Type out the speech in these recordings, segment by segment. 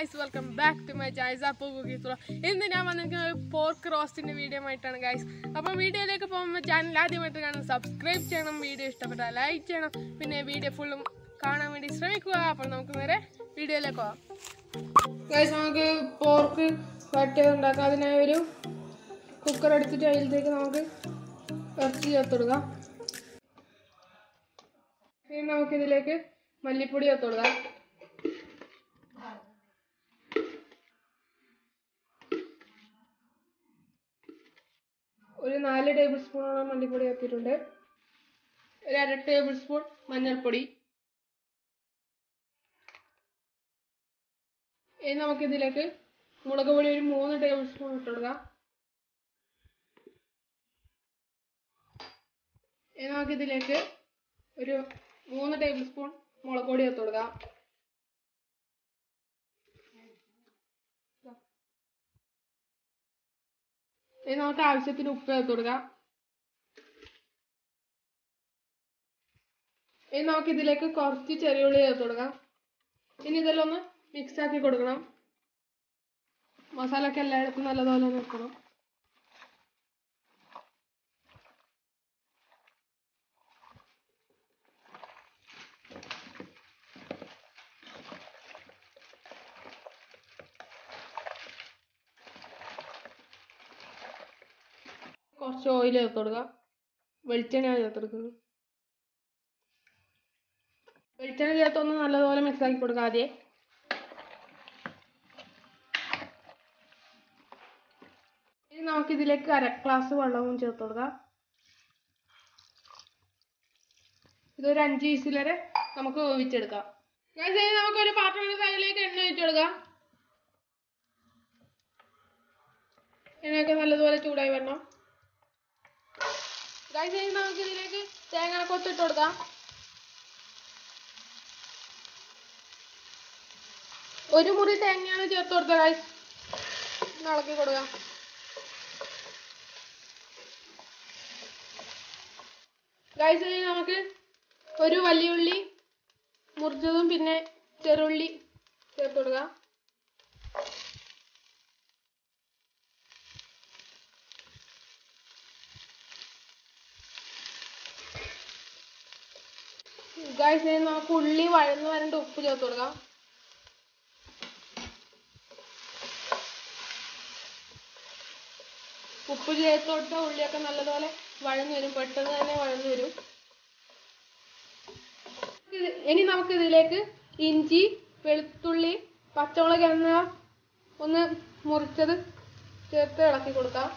guys welcome back to my ജൈസ പോകുക ഇന്ന് ഞാൻ വന്നിരിക്കുന്നത് പോർക്ക് റോസ്റ്റിന്റെ വീഡിയോ ആയിട്ടാണ് ഗൈസ് അപ്പോൾ വീഡിയോയിലേക്ക് പോകുമ്പോൾ ചാനൽ ആദ്യമായിട്ട് കാണും സബ്സ്ക്രൈബ് ചെയ്യണം വീഡിയോ ഇഷ്ടപ്പെട്ടാൽ ലൈക്ക് ചെയ്യണം പിന്നെ വീഡിയോ ഫുള്ളും കാണാൻ വേണ്ടി ശ്രമിക്കുക അപ്പോൾ നമുക്ക് നേരെ വീഡിയോയിലേക്ക് പോകാം ഗൈസ് നമുക്ക് പോർക്ക് വട്ടിയത് ഉണ്ടാക്കാം അതിനായി ഒരു കുക്കർ എടുത്തിട്ട് അതിലേക്ക് നമുക്ക് ഇറച്ചി ചേർത്തെടുക്കാം ഇനി നമുക്കിതിലേക്ക് മല്ലിപ്പൊടി ചേർത്തെടുക്കാം ഒരു നാല് ടേബിൾ സ്പൂണോളം മല്ലിപ്പൊടി ചേർത്തിട്ടുണ്ട് ഒരു അര ടേബിൾ സ്പൂൺ മഞ്ഞൾപ്പൊടി ഇനി നമുക്കിതിലേക്ക് മുളക് പൊടി ഒരു മൂന്ന് ടേബിൾ സ്പൂൺ ഇട്ടുകൊടുക്കാം ഇനി നമുക്കിതിലേക്ക് ഒരു മൂന്ന് ടേബിൾ സ്പൂൺ മുളക് പൊടി ചേർത്ത് കൊടുക്കാം ഇനി നമുക്ക് ആവശ്യത്തിന് ഉപ്പ് ചേർത്ത് കൊടുക്കാം ഇനി നമുക്ക് ഇതിലേക്ക് കുറച്ച് ചെറിയ ഉള്ളി ചേർത്ത് കൊടുക്കാം ഇനി ഇതെല്ലാം ഒന്ന് മിക്സ് ആക്കി കൊടുക്കണം മസാല ഒക്കെ എല്ലായിടത്തും നല്ലതുപോലെ നിൽക്കണം കുറച്ച് ഓയിൽ ചേർത്ത് കൊടുക്കുക വെളിച്ചെണ്ണയാണ് ചേർത്ത് കൊടുക്കുന്നത് വെളിച്ചെണ്ണ ചേർത്ത് ഒന്ന് നല്ലതുപോലെ മിക്സ് ആക്കി കൊടുക്കുക ആദ്യം ഇനി നമുക്ക് ഇതിലേക്ക് അര ഗ്ലാസ് വെള്ളവും ചേർത്ത് കൊടുക്കാം ഇതൊരു അഞ്ച് വിസിൽ വരെ നമുക്ക് വേവിച്ചെടുക്കാം ഗൈസ് ഇനി നമുക്ക് ഒരു പാത്രം എടുത്ത് അതിലേക്ക് എണ്ണ ഒഴിച്ചു കൊടുക്കാം എണ്ണയൊക്കെ നല്ലതുപോലെ ചൂടായി വരണം ഗൈസ് ഇനി നമുക്ക് ഇതിലേക്ക് തേങ്ങ കൊത്തിട്ട് കൊടുക്കാം ഒരു മുറി തേങ്ങയാണ് ചേർത്ത് കൊടുത്തത് ഗൈസ് ഇളക്കി കൊടുക്കാം ഗൈസ് ഇനി നമുക്ക് ഒരു വലിയ ഉള്ളി മുറിച്ചതും പിന്നെ ചെറുള്ളി ചേർത്ത് കൊടുക്കാം ഗൈസ് ഇനി നമുക്ക് ഉള്ളി വഴന്ന് വരേണ്ട ഉപ്പ് ചേർത്ത് കൊടുക്കാം ഉപ്പ് ചേർത്ത് കൊടുത്ത ഉള്ളിയൊക്കെ നല്ലതുപോലെ വഴന്നു വരും പെട്ടെന്ന് തന്നെ വഴന്നു വരും ഇത് ഇനി നമുക്ക് ഇതിലേക്ക് ഇഞ്ചി വെളുത്തുള്ളി പച്ചമുളക് എന്നിവ ഒന്ന് മുറിച്ചത് ചേർത്ത് ഇളക്കി കൊടുക്കാം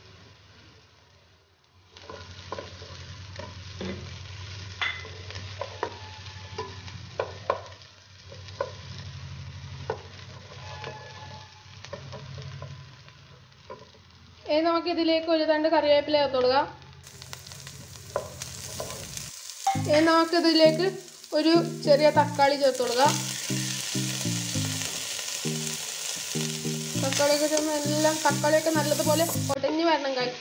ഇനി നമുക്ക് ഇതിലേക്ക് ഒരു തണ്ട് കറിവേപ്പില ചേർത്ത് കൊടുക്കാം ഇനി നമുക്ക് ഇതിലേക്ക് ഒരു ചെറിയ തക്കാളി ചേർത്ത് കൊടുക്കാം തക്കാളിയൊക്കെ ചേർന്ന് എല്ലാം തക്കാളിയൊക്കെ നല്ലതുപോലെ ഉടഞ്ഞു വരണം കാര്യം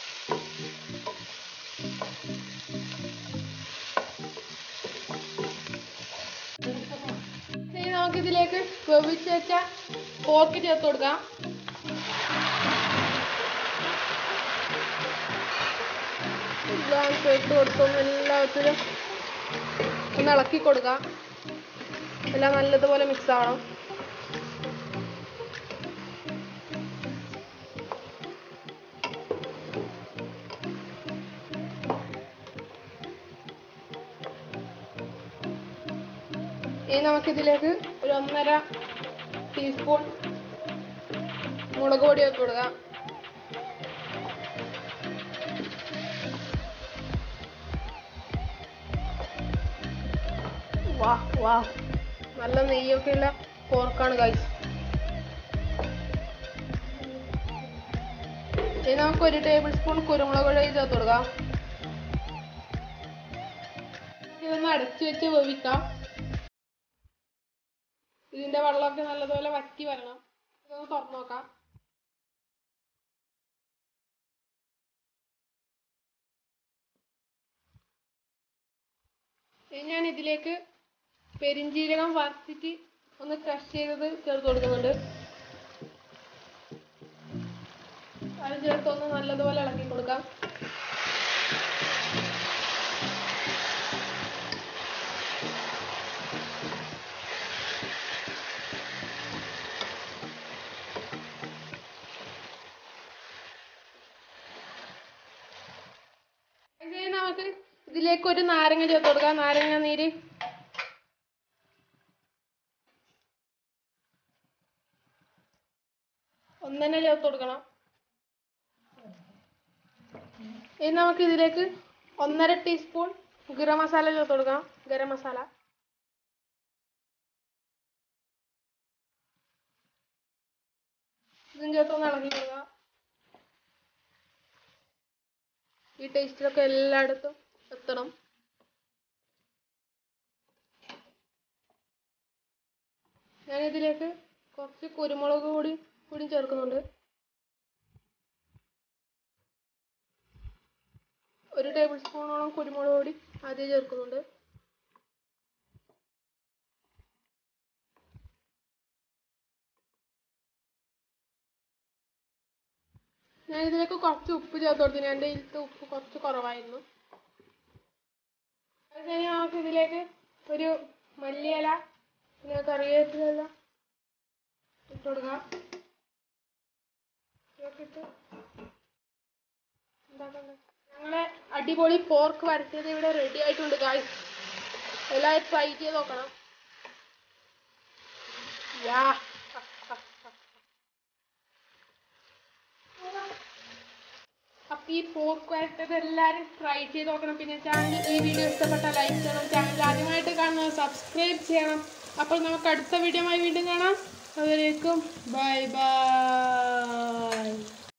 ഇനി നമുക്ക് ഇതിലേക്ക് വേവിച്ച് വെച്ച പോർക്ക് ചേർത്ത് കൊടുക്കാം എല്ലാം ചേർത്ത് കൊടുത്തൊന്ന് എല്ലാത്തിലും ഒന്ന് ഇളക്കി കൊടുക്കുക എല്ലാം നല്ലതുപോലെ മിക്സ് ആവണം ഇനി നമുക്കിതിലേക്ക് ഒരു ഒന്നര ടീസ്പൂൺ മുളക് പൊടി വെച്ച് കൊടുക്കാം വാ വാ നല്ല നെയ്യൊക്കെ ഉള്ള പോർക്കാണ് ഗൈസ് ഇനി നമുക്ക് ഒരു ടേബിൾ സ്പൂൺ കുരുമുളക് പൊടി ചേർത്ത് കൊടുക്കാം ഇതൊന്ന് അടച്ചു വെച്ച് വേവിക്കാം ഇതിന്റെ വെള്ളമൊക്കെ നല്ലതുപോലെ വറ്റി വരണം ഇതൊന്ന് തുറന്നു നോക്കാം ഇനി ഞാൻ ഇതിലേക്ക് പെരിഞ്ജീരകം വറുത്തിട്ട് ഒന്ന് ക്രഷ് ചെയ്തത് ചേർത്ത് കൊടുക്കുന്നുണ്ട് അത് ചേർത്ത് ഒന്ന് നല്ലതുപോലെ ഇളക്കി കൊടുക്കാം ഇനി നമുക്ക് ഇതിലേക്ക് ഒരു നാരങ്ങ ചേർത്ത് കൊടുക്കാം നാരങ്ങ നീര് ഒന്നെന്നെ ചേർത്ത് കൊടുക്കണം ഇനി നമുക്ക് ഇതിലേക്ക് ഒന്നര ടീസ്പൂൺ ഗരം മസാല ചേർത്ത് കൊടുക്കാം ഗരം മസാല ഇതും ചേർത്ത് ഒന്ന് ഇളക്കി കൊടുക്കാം ഈ ടേസ്റ്റിലൊക്കെ എല്ലായിടത്തും എത്തണം ഞാനിതിലേക്ക് കുറച്ച് കുരുമുളക് കൂടി കൂടി ചേർക്കുന്നുണ്ട് ഒരു ടേബിൾ സ്പൂണോളം കുരുമുളക് പൊടി ആദ്യം ചേർക്കുന്നുണ്ട് ഞാൻ ഇതിലേക്ക് കുറച്ച് ഉപ്പ് ചേർത്ത് കൊടുത്തു എൻ്റെ ഇതിലത്തെ ഉപ്പ് കുറച്ച് കുറവായിരുന്നു അത് കഴിഞ്ഞ് നമുക്ക് ഇതിലേക്ക് ഒരു മല്ലിയില പിന്നെ കറിവേപ്പില ഇട്ട് കൊടുക്കാം ഇതൊക്കെ ഇട്ട് ഉണ്ടാക്കണ്ടേ ഞങ്ങളെ അടിപൊളി പോർക്ക് വരച്ചത് ഇവിടെ റെഡി ആയിട്ടുണ്ട് ഗായ്സ് എല്ലാവരും ട്രൈ ചെയ്ത് നോക്കണം യാ അപ്പൊ ഈ പോർക്ക് വരട്ടത് എല്ലാവരും ട്രൈ ചെയ്ത് നോക്കണം പിന്നെ ചാനൽ ഈ വീഡിയോ ഇഷ്ടപ്പെട്ട ലൈക്ക് ചെയ്യണം ചാനൽ ആദ്യമായിട്ട് കാണുന്നത് സബ്സ്ക്രൈബ് ചെയ്യണം അപ്പോൾ നമുക്ക് അടുത്ത വീഡിയോ വീണ്ടും കാണാം അതുവരേക്കും ബൈ ബൈ